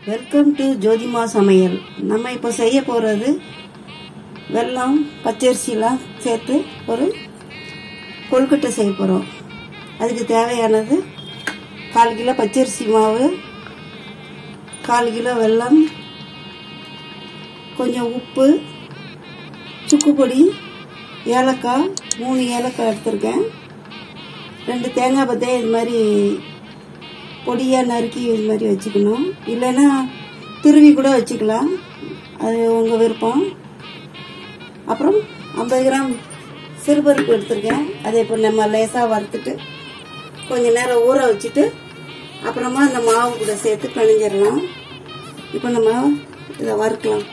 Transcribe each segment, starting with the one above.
Welcome to ஜோதிமா சமையல் நம்ம இப்போ செய்ய போகிறது வெல்லம் பச்சரிசிலாம் சேர்த்து ஒரு கொழுக்கட்டை செய்ய போகிறோம் அதுக்கு தேவையானது கால் கிலோ பச்சரிசி மாவு கால் கிலோ வெல்லம் கொஞ்சம் உப்பு சுக்கு பொடி ஏலக்காய் மூணு ஏலக்காய் எடுத்திருக்கேன் ரெண்டு தேங்காய் பத்தையும் இது மாதிரி பொடியாக நறுக்கி இது மாதிரி வச்சுக்கணும் இல்லைன்னா துருவி கூட வச்சுக்கலாம் அது உங்கள் விருப்பம் அப்புறம் ஐம்பது கிராம் சிறுபருப்பு எடுத்திருக்கேன் அதை இப்போ நம்ம லேசாக வறுத்துட்டு கொஞ்ச நேரம் ஊற வச்சுட்டு அப்புறமா அந்த மாவு கூட சேர்த்து பிணைஞ்சிடலாம் இப்போ நம்ம இதை வறுக்கலாம்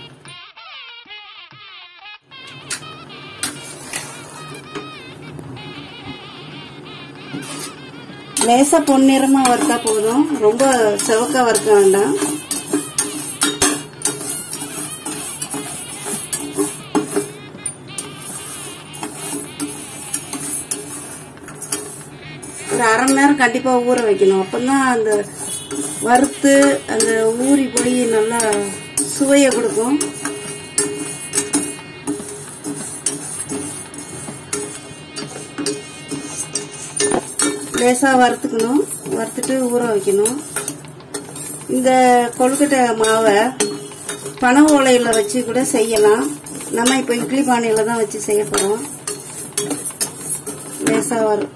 லேசாக பொன்னிறமாக வறுத்தா போதும் ரொம்ப செவக்க வறுக்க வேண்டாம் ஒரு அரை மணி நேரம் கண்டிப்பாக ஊற வைக்கணும் அப்போதான் அந்த வறுத்து அந்த ஊறி போய் நல்லா சுவையை கொடுக்கும் லேசாக வறுத்துக்கணும் வறுத்துட்டு ஊற வைக்கணும் இந்த கொழுக்கட்டை மாவை பனை ஓலையில் வச்சு கூட செய்யலாம் நம்ம இப்போ இட்லி பானையில் தான் வச்சு செய்ய போகிறோம் லேசாக வரும்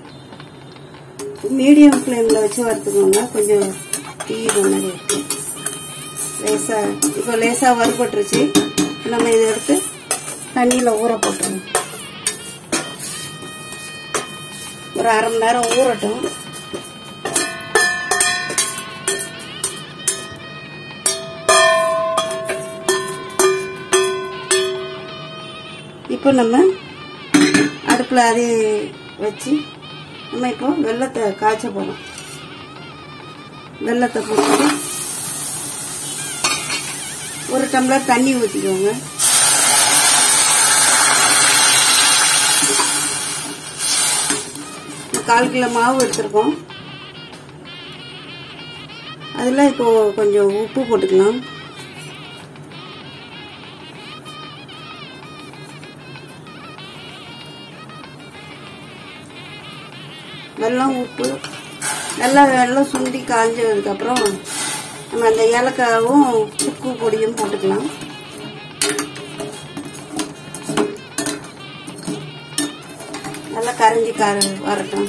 மீடியம் ஃப்ளேமில் வச்சு வறுத்துக்கோங்க கொஞ்சம் தீயிற மாதிரி இருக்கு லேசாக இப்போ லேசாக வறுபட்டுருச்சு நம்ம இதை எடுத்து தண்ணியில் ஊற போட்டுருவோம் ஒரு அரை மணி நேரம் ஊறட்டும் இப்போ நம்ம அடுப்பில் அதே வச்சு நம்ம இப்போ வெள்ளத்தை காய்ச்ச போகிறோம் வெள்ளத்தை போட்டு ஒரு டம்ளர் தண்ணி ஊற்றிக்கோங்க கால் கிலோ மாவு எடுத்திருக்கோம் அதில் இப்போ கொஞ்சம் உப்பு போட்டுக்கலாம் வெல்லம் உப்பு நல்லா வெள்ளம் சுண்டி காஞ்சதுக்கப்புறம் நம்ம அந்த ஏலக்காவும் சுக்கு பொடியும் போட்டுக்கலாம் நல்லா கரைஞ்சி கர வரட்டும்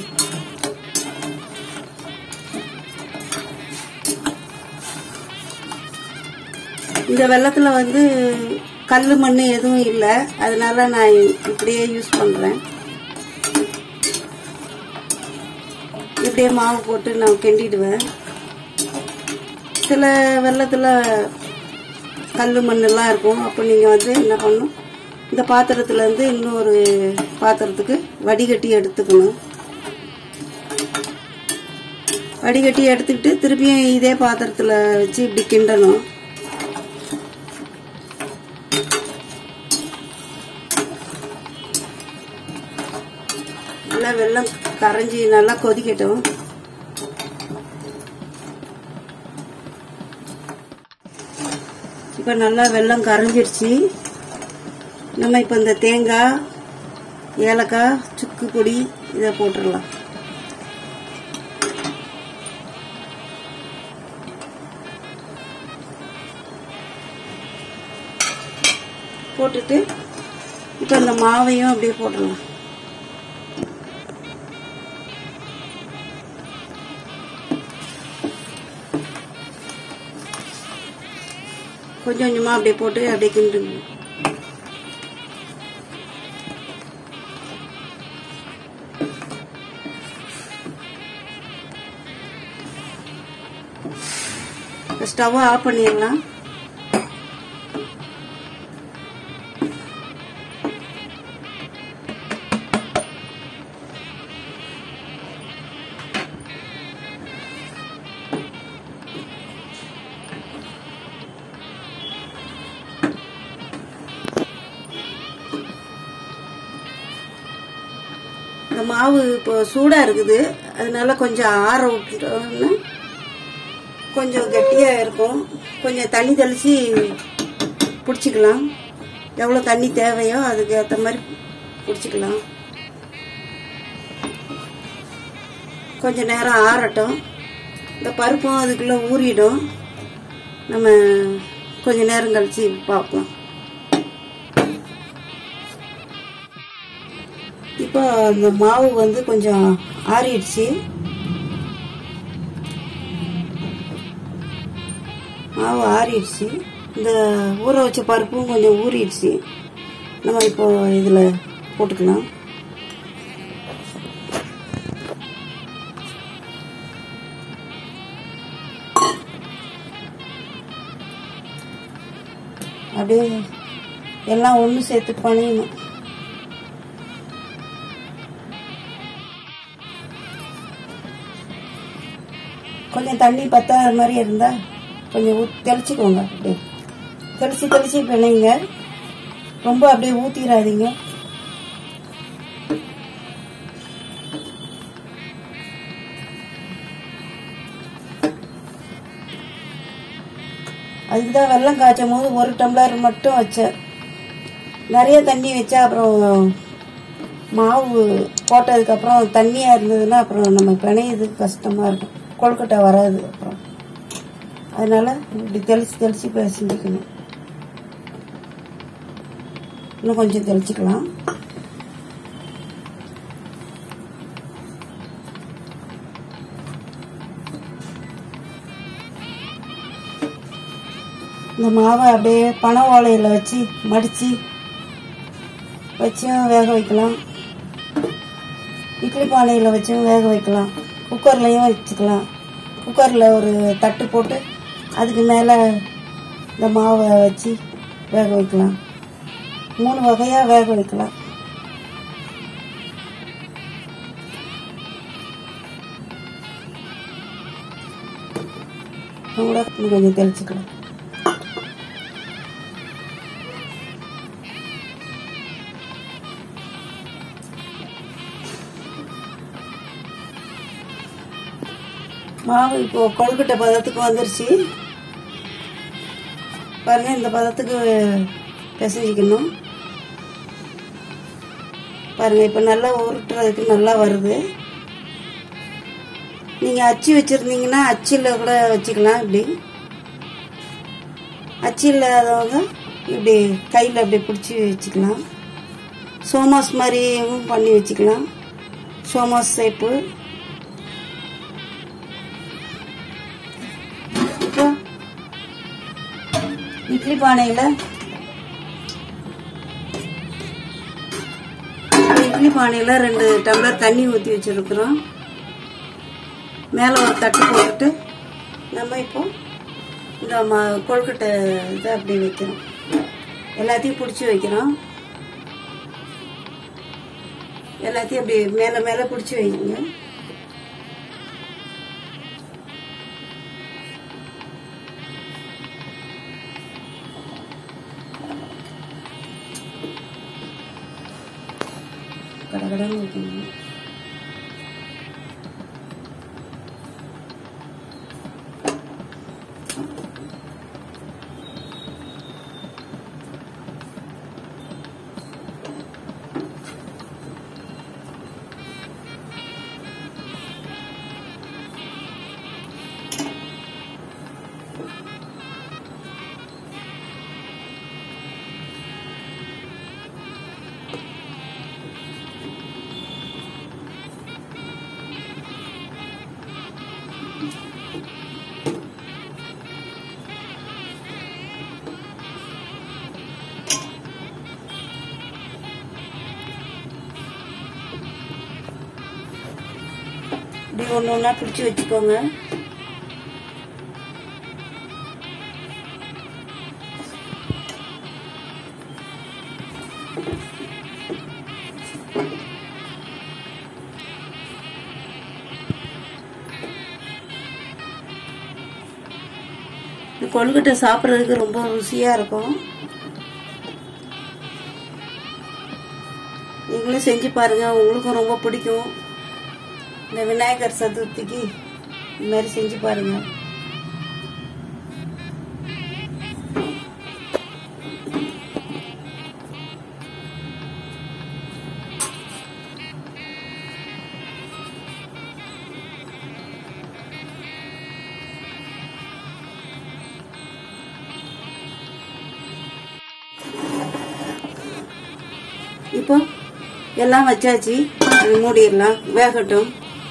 இந்த வெள்ளத்தில் வந்து கல் மண் எதுவும் இல்லை அதனால நான் இப்படியே யூஸ் பண்ணுறேன் இப்படியே மாவு போட்டு நான் கிண்டிடுவேன் சில வெள்ளத்தில் கல் மண்ணெல்லாம் இருக்கும் அப்போ நீங்கள் வந்து என்ன பண்ணணும் இந்த பாத்திரத்துலேருந்து இன்னொரு பாத்திரத்துக்கு வடிகட்டி எடுத்துக்கணும் வடிகட்டி எடுத்துக்கிட்டு திருப்பியும் இதே பாத்திரத்தில் வச்சு இப்படி கிண்டணும் நல்லா வெள்ளம் கரைஞ்சி நல்லா கொதிக்கட்டும் இப்போ நல்லா வெள்ளம் கரைஞ்சிருச்சு நம்ம இப்போ இந்த தேங்காய் ஏலக்காய் சுக்கு பொடி இதை போட்டுடலாம் போட்டுட்டு இப்போ இந்த மாவையும் அப்படியே போட்டுடலாம் கொஞ்சம் கொஞ்சமாக அப்படியே போட்டு அப்படியே கிண்டுங்க ஸ்டவ்வை ஆஃப் பண்ணிடலாம் இந்த மாவு இப்போ சூடாக இருக்குது அதனால கொஞ்சம் ஆற விட்டுட்டோம்னா கொஞ்சம் கெட்டியாக இருக்கும் கொஞ்சம் தண்ணி தெளித்து பிடிச்சிக்கலாம் எவ்வளோ தண்ணி தேவையோ அதுக்கு ஏற்ற மாதிரி பிடிச்சிக்கலாம் கொஞ்ச நேரம் ஆறட்டும் இந்த பருப்பும் அதுக்குள்ளே ஊறிடும் நம்ம கொஞ்ச நேரம் கழித்து பார்ப்போம் இப்போ அந்த மாவு வந்து கொஞ்சம் ஆறிடுச்சு மாவு ஆறிடுச்சு இந்த ஊற வச்ச பருப்பும் கொஞ்சம் ஊறிடுச்சு நம்ம இப்போ இதில் போட்டுக்கலாம் அப்படியே எல்லாம் ஒன்று சேர்த்து பணியணும் கொஞ்சம் தண்ணி பத்தாத மாதிரி இருந்தால் கொஞ்சம் ஊத் தெளிச்சுக்கோங்க அப்படியே தெளிச்சு தெளிச்சு பிணைங்க ரொம்ப அப்படியே ஊற்றிடாதீங்க அதுக்கு தான் வெள்ளம் காய்ச்சும் போது ஒரு டம்ளர் மட்டும் வச்சேன் நிறைய தண்ணி வச்சா அப்புறம் மாவு போட்டதுக்கப்புறம் தண்ணியாக இருந்ததுன்னா அப்புறம் நம்ம பிணையதுக்கு கஷ்டமாக இருக்கும் கொழுக்கட்டை வராது அப்புறம் அதனால இப்படி தெளிச்சு தெளிச்சு பிசைஞ்சிக்கணும் இன்னும் கொஞ்சம் தெளிச்சுக்கலாம் இந்த மாவை அப்படியே பனை ஓலையில் வச்சு மடித்து வச்சும் வேக வைக்கலாம் இட்லி பானையில் வச்சும் வேக வைக்கலாம் குக்கர்லேயும் வச்சுக்கலாம் குக்கரில் ஒரு தட்டு போட்டு அதுக்கு மேலே இந்த மாவை வச்சு வேக வைக்கலாம் மூணு வகையாக வேக வைக்கலாம் கூட இன்னும் கொஞ்சம் தெளிச்சுக்கலாம் மாவு இப்போ கொழுக்கட்டை பதத்துக்கு வந்துருச்சு பாருங்க இந்த பதத்துக்கு பிசைஞ்சிக்கணும் பாருங்க இப்போ நல்லா உருட்டுறதுக்கு நல்லா வருது நீங்கள் அச்சு வச்சுருந்தீங்கன்னா அச்சில் கூட வச்சுக்கலாம் இப்படி அச்சு இல்லாதவங்க இப்படி கையில் அப்படி பிடிச்சி வச்சுக்கலாம் சோமாஸ் மாதிரியும் பண்ணி வச்சுக்கலாம் சோமாஸ் ஷேப்பு இப்போ இட்லி பானையில் இட்லி பானையில் ரெண்டு டம்ளர் தண்ணி ஊற்றி வச்சுருக்குறோம் மேலே ஒரு தட்டு போட்டுட்டு நம்ம இப்போ இந்த ம கொழுக்கட்டை இதை அப்படி வைக்கிறோம் எல்லாத்தையும் பிடிச்சி வைக்கிறோம் எல்லாத்தையும் அப்படி மேலே மேலே பிடிச்சி வைங்க கடகடன்னு வைக்கணும் இப்படி ஒன்று ஒன்றா பிடிச்சி வச்சுக்கோங்க இந்த கொழுக்கட்டை சாப்பிட்றதுக்கு ரொம்ப ருசியாக இருக்கும் நீங்களும் செஞ்சு பாருங்க உங்களுக்கும் ரொம்ப பிடிக்கும் இந்த விநாயகர் சதுர்த்திக்கு இந்த மாதிரி செஞ்சு பாருங்க இப்போ எல்லாம் வச்சாச்சு அது மூடிடலாம் வேகட்டும்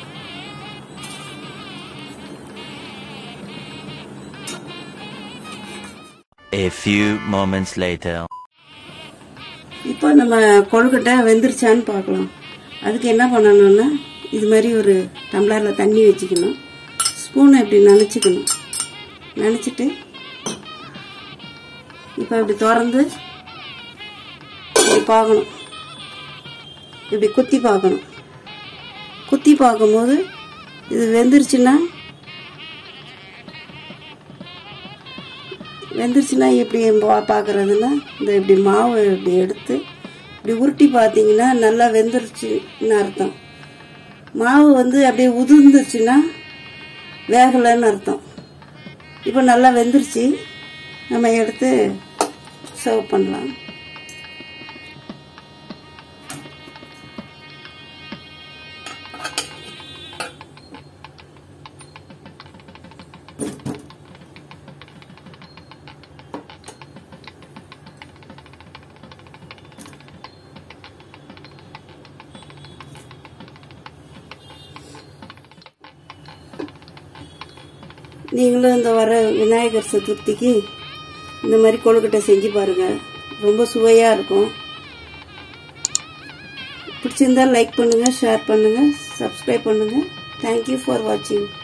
A few moments later. இப்போ நம்ம கொழுக்கட்டை வெந்துருச்சான்னு பார்க்கலாம் அதுக்கு என்ன பண்ணணும்னா இது மாதிரி ஒரு டம்ளரில் தண்ணி வச்சுக்கணும் ஸ்பூனை இப்படி நனைச்சிக்கணும் நனைச்சிட்டு இப்போ இப்படி திறந்து இப்படி பார்க்கணும் இப்படி குத்தி பார்க்கணும் குத்தி பார்க்கும்போது இது வெந்துருச்சுன்னா வெந்துருச்சுன்னா எப்படி பா- பார்க்கறதுன்னா இந்த இப்படி மாவு இப்படி எடுத்து இப்படி உருட்டி பார்த்தீங்கன்னா நல்லா வெந்துருச்சுன்னு அர்த்தம் மாவு வந்து அப்படியே உதிர்ந்துருச்சுன்னா வேகலைன்னு அர்த்தம் இப்போ நல்லா வெந்துருச்சு நம்ம எடுத்து சர்வ் பண்ணலாம் நீங்களும் இந்த வர விநாயகர் சதுர்த்திக்கு இந்த மாதிரி கொழுக்கட்டை செஞ்சு பாருங்க ரொம்ப சுவையாக இருக்கும் பிடிச்சிருந்தா லைக் பண்ணுங்க ஷேர் பண்ணுங்க சப்ஸ்கிரைப் பண்ணுங்க தேங்க்யூ ஃபார் வாட்சிங்